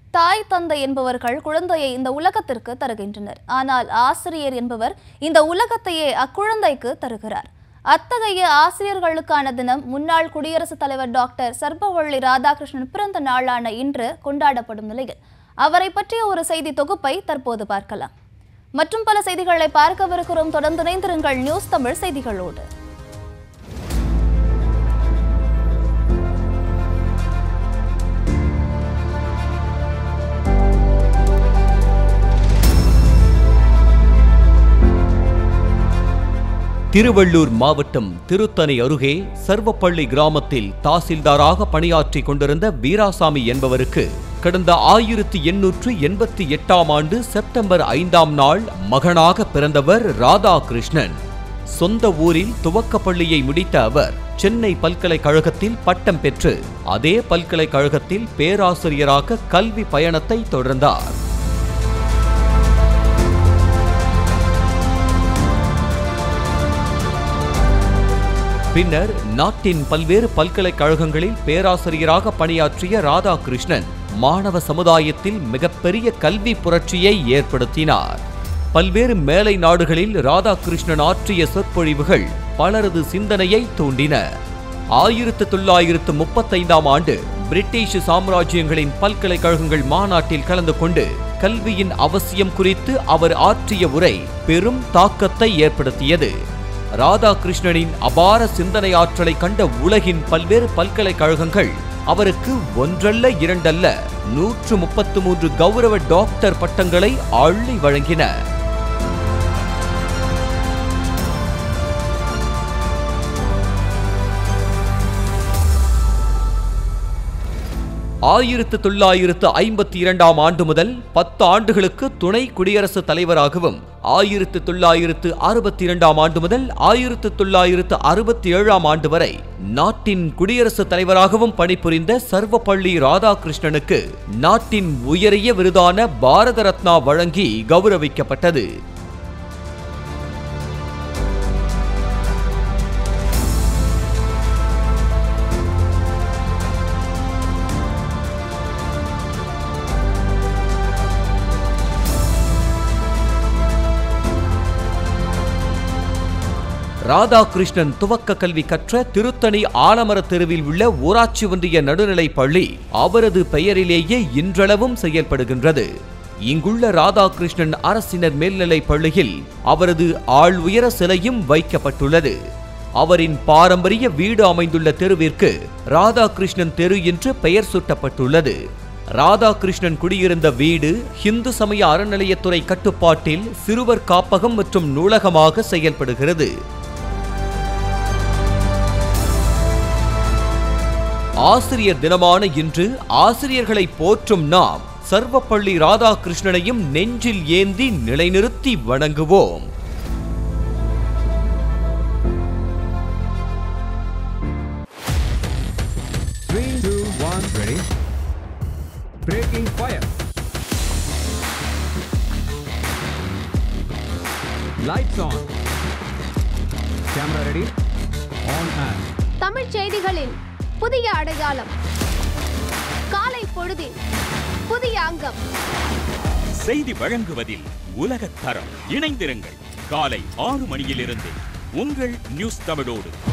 தாய் தந்தை என்பவர்கள் குழந்தையை இந்த உலகத்திற்கு தருகின்றனர் ஆனால் ஆசிரியர் என்பவர் இந்த உலகத்தையே அக்குழந்தைக்கு தருகிறார் அத்தகைய ஆசிரியர்களுக்கான தினம் முன்னாள் குடியரசுத் தலைவர் டாக்டர் சர்வவள்ளி ராதாகிருஷ்ணன் பிறந்த நாளான இன்று கொண்டாடப்படும் நிலையில் அவரை பற்றிய ஒரு செய்தி தொகுப்பை தற்போது பார்க்கலாம் மற்றும் பல செய்திகளை பார்க்கவிருக்கிறோம் தொடர்ந்து இணைந்திருங்கள் நியூஸ் தமிழ் செய்திகளோடு திருவள்ளூர் மாவட்டம் திருத்தணி அருகே சர்வப்பள்ளி கிராமத்தில் தாசில்தாராக பணியாற்றிக் கொண்டிருந்த வீராசாமி என்பவருக்கு கடந்த ஆயிரத்தி எண்ணூற்று எண்பத்தி எட்டாம் ஆண்டு செப்டம்பர் ஐந்தாம் நாள் மகனாக பிறந்தவர் ராதாகிருஷ்ணன் சொந்த ஊரில் துவக்கப் பள்ளியை முடித்த அவர் சென்னை பல்கலைக்கழகத்தில் பட்டம் பெற்று அதே பல்கலைக்கழகத்தில் பேராசிரியராக கல்வி பயணத்தை தொடர்ந்தார் பின்னர் நாட்டின் பல்வேறு பல்கலைக்கழகங்களில் பேராசிரியராக பணியாற்றிய ராதாகிருஷ்ணன் மாணவ சமுதாயத்தில் மிகப்பெரிய கல்வி புரட்சியை ஏற்படுத்தினார் பல்வேறு மேலை நாடுகளில் ராதாகிருஷ்ணன் ஆற்றிய சொற்பொழிவுகள் பலரது சிந்தனையை தூண்டின ஆயிரத்து தொள்ளாயிரத்து முப்பத்தைந்தாம் ஆண்டு பிரிட்டிஷ் சாம்ராஜ்யங்களின் பல்கலைக்கழகங்கள் மாநாட்டில் கலந்து கொண்டு கல்வியின் அவசியம் குறித்து அவர் ஆற்றிய உரை பெரும் தாக்கத்தை ஏற்படுத்தியது ராதாகிருஷ்ணனின் அபார சிந்தனை ஆற்றலை கண்ட உலகின் பல்வேறு பல்கலைக்கழகங்கள் அவருக்கு ஒன்றல்ல இரண்டல்ல நூற்று முப்பத்து மூன்று கௌரவ டாக்டர் பட்டங்களை அள்ளி வழங்கின ஆயிரத்து தொள்ளாயிரத்து ஐம்பத்தி இரண்டாம் ஆண்டு முதல் பத்து ஆண்டுகளுக்கு துணை குடியரசுத் தலைவராகவும் ஆயிரத்து தொள்ளாயிரத்து அறுபத்தி இரண்டாம் ஆண்டு முதல் ஆயிரத்து தொள்ளாயிரத்து அறுபத்தி ஏழாம் ஆண்டு வரை நாட்டின் குடியரசுத் தலைவராகவும் பணிபுரிந்த சர்வப்பள்ளி ராதாகிருஷ்ணனுக்கு நாட்டின் உயரிய விருதான பாரத ரத்னா வழங்கி கௌரவிக்கப்பட்டது ராதாகிருஷ்ணன் துவக்க கல்வி கற்ற திருத்தணி ஆலமர தெருவில் உள்ள ஊராட்சி ஒன்றிய நடுநிலைப் பள்ளி அவரது பெயரிலேயே இன்றளவும் செயல்படுகின்றது இங்குள்ள ராதாகிருஷ்ணன் அரசினர் மேல்நிலைப் பள்ளியில் அவரது ஆள் உயர சிலையும் வைக்கப்பட்டுள்ளது அவரின் பாரம்பரிய வீடு அமைந்துள்ள தெருவிற்கு ராதாகிருஷ்ணன் தெரு என்று பெயர் சூட்டப்பட்டுள்ளது ராதாகிருஷ்ணன் குடியிருந்த வீடு இந்து சமய அறநிலையத்துறை கட்டுப்பாட்டில் சிறுவர் காப்பகம் மற்றும் நூலகமாக செயல்படுகிறது ஆசிரியர் தினமான இன்று ஆசிரியர்களை போற்றும் நாம் சர்வப்பள்ளி ராதாகிருஷ்ணனையும் நெஞ்சில் ஏந்தி நிலைநிறுத்தி வணங்குவோம் Three, two, one, ready. Breaking fire. Lights on. Camera ready. On and. தமிழ்ச் செய்திகளின் புதிய அடையாளம் காலை பொழுதின் புதிய அங்கம் செய்தி வழங்குவதில் உலகத் தரம் இணைந்திருங்கள் காலை ஆறு மணியிலிருந்து உங்கள் நியூஸ் தமிழோடு